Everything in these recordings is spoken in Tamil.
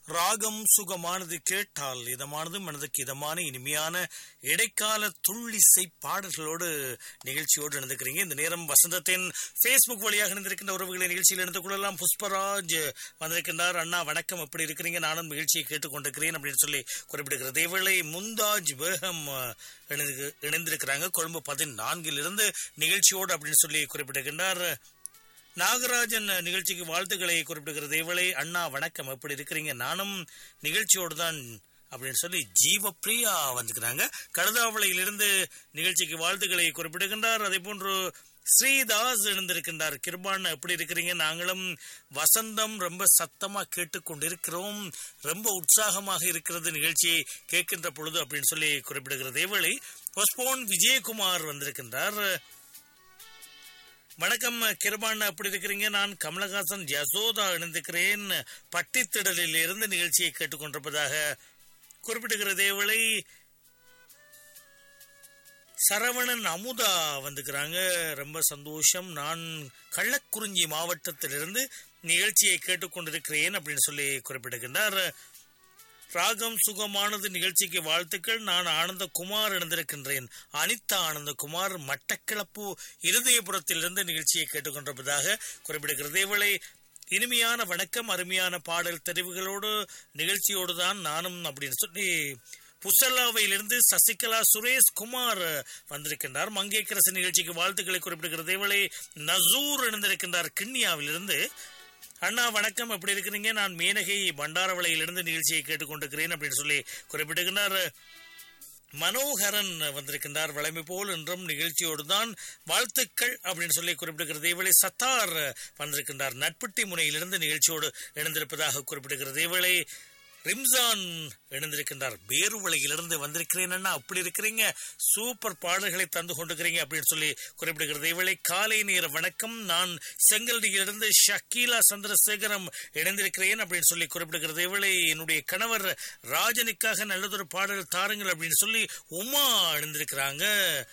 ராகம் சுகமானது கேட்டால் இதமானது மனதுக்கு இதமான இனிமையான இடைக்கால துள்ளிசை பாடல்களோடு நிகழ்ச்சியோடு நடந்துக்கிறீங்க இந்த நேரம் வசந்தத்தின் ஃபேஸ்புக் வழியாக இணைந்திருக்கின்ற உறவுகளை நிகழ்ச்சியில் இணைந்து கொள்ளலாம் புஷ்பராஜ் வந்திருக்கின்றார் அண்ணா வணக்கம் எப்படி இருக்கிறீங்க நானும் நிகழ்ச்சியை கேட்டுக்கொண்டிருக்கிறேன் அப்படின்னு சொல்லி குறிப்பிடுகிறது இவளை முந்தாஜ் பேகம் இணைந்து- இணைந்திருக்கிறாங்க கொழும்பு பதினான்கிலிருந்து நிகழ்ச்சியோடு அப்படின்னு சொல்லி குறிப்பிடுகின்றார் நாகராஜன் நிகழ்ச்சிக்கு வாழ்த்துக்களை குறிப்பிடுகிறது இவளை அண்ணா வணக்கம் எப்படி இருக்கிறீங்க நானும் நிகழ்ச்சியோடு தான் அப்படின்னு சொல்லி ஜீவப்பிரியா வந்துக்கிறாங்க கழுதாவளையிலிருந்து நிகழ்ச்சிக்கு வாழ்த்துக்களை குறிப்பிடுகின்றார் அதே போன்று ஸ்ரீதாஸ் இணைந்திருக்கின்றார் கிருபான் எப்படி இருக்கிறீங்க நாங்களும் வசந்தம் ரொம்ப சத்தமா கேட்டுக்கொண்டிருக்கிறோம் ரொம்ப உற்சாகமாக இருக்கிறது நிகழ்ச்சியை கேட்கின்ற பொழுது அப்படின்னு சொல்லி குறிப்பிடுகிறது இவளை ஒஸ்போன் விஜயகுமார் வந்திருக்கின்றார் வணக்கம் கிருபான் அப்படி இருக்கிறீங்க நான் கமலஹாசன் யசோதா இணைந்திருக்கிறேன் பட்டித்திடலில் இருந்து நிகழ்ச்சியை கேட்டுக்கொண்டிருப்பதாக குறிப்பிடுகிற தேவளை சரவணன் அமுதா வந்துக்கிறாங்க ரொம்ப சந்தோஷம் நான் கள்ளக்குறிஞ்சி மாவட்டத்திலிருந்து நிகழ்ச்சியை கேட்டுக்கொண்டிருக்கிறேன் அப்படின்னு சொல்லி குறிப்பிடுகின்றார் ராகம் சுகமானது நிகழ்ச்சிக்கு வாழ்த்துக்கள் நான் ஆனந்தகுமார் இணைந்திருக்கின்றேன் அனிதா ஆனந்தகுமார் மட்டக்கிளப்பு இருதயபுரத்திலிருந்து நிகழ்ச்சியை கேட்டுக்கொண்டிருப்பதாக குறிப்பிடுகிறது இவளை இனிமையான வணக்கம் அருமையான பாடல் தெரிவுகளோடு நிகழ்ச்சியோடு தான் நானும் அப்படின்னு சொல்லி புசல்லாவையிலிருந்து சசிகலா சுரேஷ் குமார் வந்திருக்கின்றார் மங்கேக்கரசு நிகழ்ச்சிக்கு வாழ்த்துக்களை குறிப்பிடுகிறது இவளை நசூர் இணைந்திருக்கின்றார் கிண்ணியாவிலிருந்து அண்ணா வணக்கம் எப்படி இருக்கிறீங்க நான் மேனகை பண்டாரவளையிலிருந்து நிகழ்ச்சியை கேட்டுக்கொண்டிருக்கிறேன் அப்படின்னு சொல்லி குறிப்பிடுகின்றார் மனோகரன் வந்திருக்கின்றார் வளமை போல் என்றும் நிகழ்ச்சியோடு தான் வாழ்த்துக்கள் அப்படின்னு சொல்லி குறிப்பிடுகிறது இவளை சத்தார் வந்திருக்கின்றார் நட்புட்டி முனையிலிருந்து நிகழ்ச்சியோடு இணைந்திருப்பதாக குறிப்பிடுகிறது இவளை ரிம்சான் இணைந்திருக்கின்றார் பேருவளையிலிருந்து வந்திருக்கிறேன் அண்ணா அப்படி இருக்கிறீங்க சூப்பர் பாடல்களை தந்து கொண்டிருக்கிறீங்க அப்படின்னு சொல்லி குறிப்பிடுகிறது இவளை காலை நேர வணக்கம் நான் செங்கல்டியிலிருந்து ஷக்கீலா சந்திரசேகரம் இணைந்திருக்கிறேன் அப்படின்னு சொல்லி குறிப்பிடுகிறது இவளை என்னுடைய கணவர் ராஜனுக்காக நல்லதொரு பாடல் தாருங்கள் அப்படின்னு சொல்லி உமா இணைந்திருக்கிறாங்க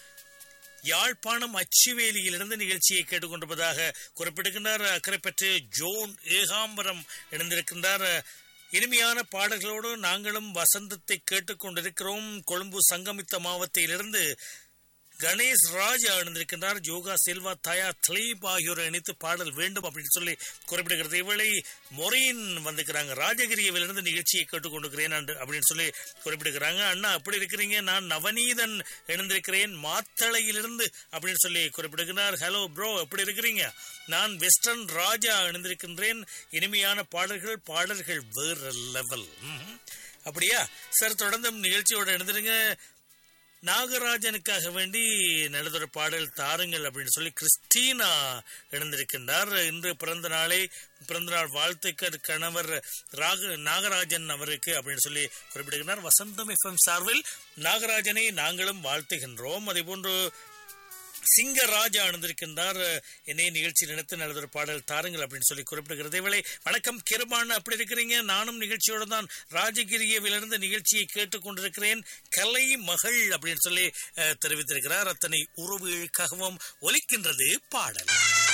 யாழ்ப்பாணம் அச்சுவேலியிலிருந்து நிகழ்ச்சியை கேட்டுக்கொண்டிருப்பதாக குறிப்பிடுகின்றார் அக்கறைப்பற்று ஜோன் ஏகாம்பரம் இணைந்திருக்கின்றார் இனிமையான பாடல்களோடு நாங்களும் வசந்தத்தை கேட்டுக்கொண்டிருக்கிறோம் கொழும்பு சங்கமித்த மாவட்டத்திலிருந்து கணேஷ் ராஜ் அணிந்திருக்கின்றார் ஜோகா செல்வா தயா த்லீப் ஆகியோரை இணைத்து பாடல் வேண்டும் அப்படின்னு சொல்லி குறிப்பிடுகிறது இவளை மொரீன் வந்திருக்கிறாங்க ராஜகிரியவிலிருந்து நிகழ்ச்சியை கேட்டுக்கொண்டிருக்கிறேன் அன்று- அப்படின்னு சொல்லி குறிப்பிடுகிறாங்க அண்ணா அப்படி இருக்கிறீங்க நான் நவநீதன் இணைந்திருக்கிறேன் மாத்தளையிலிருந்து அப்படின்னு சொல்லி குறிப்பிடுகிறார் ஹலோ ப்ரோ எப்படி இருக்கிறீங்க நான் வெஸ்டர்ன் ராஜா இணைந்திருக்கின்றேன் இனிமையான பாடல்கள் பாடல்கள் வேற லெவல் அப்படியா சார் தொடர்ந்து நிகழ்ச்சியோட இணைந்திருங்க நாகராஜனுக்காக வேண்டி நல்லதொரு பாடல் தாருங்கள் அப்படின்னு சொல்லி கிறிஸ்டீனா இணைந்திருக்கின்றார் இன்று பிறந்த நாளை பிறந்த நாள் வாழ்த்துக்கள் கணவர் ராக நாகராஜன் அவருக்கு அப்படின்னு சொல்லி குறிப்பிடுகிறார் வசந்தம் எஃப்எம் சார்பில் நாகராஜனை நாங்களும் வாழ்த்துகின்றோம் அதே போன்று சிங்கராஜா அணிந்திருக்கின்றார் என்னை நிகழ்ச்சி நினைத்து நல்லதொரு பாடல் தாருங்கள் அப்படின்னு சொல்லி குறிப்பிடுகிறது இவளை வணக்கம் கிருபான் அப்படி இருக்கிறீங்க நானும் நிகழ்ச்சியோடு தான் ராஜகிரியவிலிருந்து நிகழ்ச்சியை கேட்டுக்கொண்டிருக்கிறேன் கலை மகள் அப்படின்னு சொல்லி அஹ், தெரிவித்திருக்கிறார் அத்தனை உறவுகளுக்காகவும் ஒலிக்கின்றது பாடல்